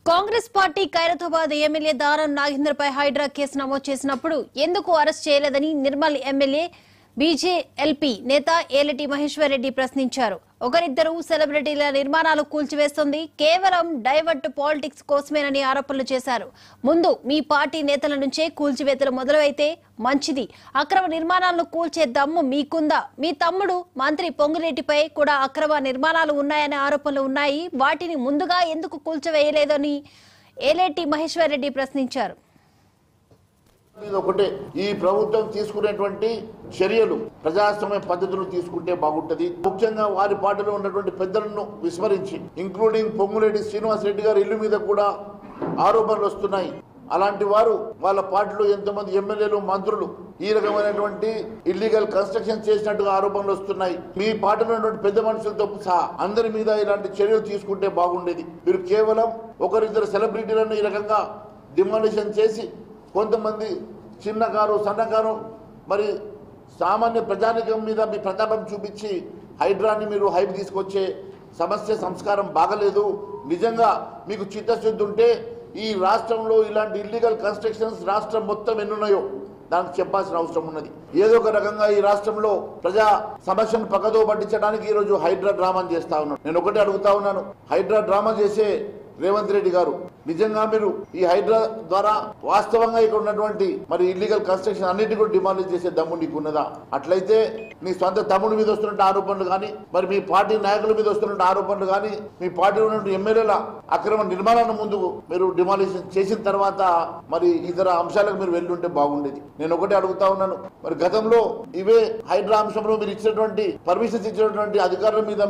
Congress party Khairatabad MLA దారం నాగేంద్రపై Hydraa case నమోదు చేసినప్పుడు ఎందుకు అరెస్ట్ చేయలేదని నిర్మల్ ఎమ్మెల్యే బీజేఎల్పీ నేత ఏలటి మహేశ్వర్ రెడ్డి ప్రశ్నించారు ఒకరిద్దరు సెలబ్రిటీల నిర్మాణాలు కూల్చివేస్తుంది కేవలం డైవర్ట్ పాలిటిక్స్ కోసమేనని ఆరోపణలు చేశారు ముందు మీ పార్టీ నేతల నుంచే కూల్చివేతలు మొదలైతే మంచిది అక్రమ నిర్మాణాలను కూల్చే దమ్ము మీకుందా మీ తమ్ముడు మంత్రి పొంగులేటిపై కూడా అక్రమ నిర్మాణాలు ఉన్నాయనే ఆరోపణలు ఉన్నాయి వాటిని ముందుగా ఎందుకు కూల్చివేయలేదని ఏలేటి మహేశ్వర్ రెడ్డి ప్రశ్నించారు ఇది ఒకటే ఈ ప్రభుత్వం తీసుకునేటువంటి చర్యలు ప్రజాస్వామ్య పద్ధతులు తీసుకుంటే బాగుంటది ముఖ్యంగా వారి పార్టీలో ఉన్నటువంటి పెద్దలను విస్మరించి ఇంక్లూడింగ్ పొంగులేటి శ్రీనివాస్ రెడ్డి గారి ఇల్లు మీద కూడా ఆరోపణలు వస్తున్నాయి అలాంటి వారు వాళ్ళ పార్టీలో ఎంతమంది ఎమ్మెల్యేలు మంత్రులు ఈ రకమైనటువంటి ఇల్లీగల్ కన్స్ట్రక్షన్ చేసినట్టుగా ఆరోపణలు వస్తున్నాయి మీ పార్టీలో ఉన్నటువంటి పెద్ద మనుషులతో సహా అందరి మీద ఇలాంటి చర్యలు తీసుకుంటే బాగుండేది మీరు కేవలం ఒకరిద్దరు సెలబ్రిటీలను ఈ రకంగా డిమాలిషన్ చేసి కొంతమంది చిన్నకారు సన్నకారు మరి సామాన్య ప్రజానికం మీద మీ ప్రతాపం చూపించి హైడ్రాన్ని మీరు హైప్ తీసుకొచ్చే సమస్య సంస్కారం బాగలేదు నిజంగా మీకు చిత్తశుద్ధి ఉంటే ఈ రాష్ట్రంలో ఇలాంటి ఇల్లీగల్ కన్స్ట్రక్షన్స్ రాష్ట్రం మొత్తం ఎన్నున్నాయో దానికి చెప్పాల్సిన అవసరం ఉన్నది ఏదో ఒక రకంగా ఈ రాష్ట్రంలో ప్రజా సమస్యను పక్కదో పట్టించడానికి ఈరోజు హైడ్రా డ్రామా చేస్తా ఉన్నాను నేను ఒకటే అడుగుతా ఉన్నాను హైడ్రా డ్రామా చేసే రేవంత్ రెడ్డి గారు నిజంగా మీరు ఈ హైడ్రా ద్వారా వాస్తవంగా ఇక్కడ ఉన్నటువంటి మరి ఇల్లీగల్ కన్స్ట్రక్షన్ అన్నిటి కూడా డిమాలిష్ చేసే దమ్ము నీకు ఉన్నదా అట్లయితే నీ సొంత తమ్ముడి మీద వస్తున్న ఆరోపణలు కానీ మరి మీ పార్టీ నాయకుల మీద వస్తున్న ఆరోపణలు కానీ మీ పార్టీలో ఉన్న ఎమ్మెల్యేల అక్రమ నిర్మాణాన్ని ముందు మీరు డిమాలిషన్ చేసిన తర్వాత మరి ఇతర అంశాలకు మీరు వెళ్ళుంటే బాగుండేది నేను ఒకటే అడుగుతా ఉన్నాను మరి గతంలో ఇవే హైడ్రా అంశంలో మీరు ఇచ్చినటువంటి పర్మిషన్స్ ఇచ్చినటువంటి అధికారుల మీద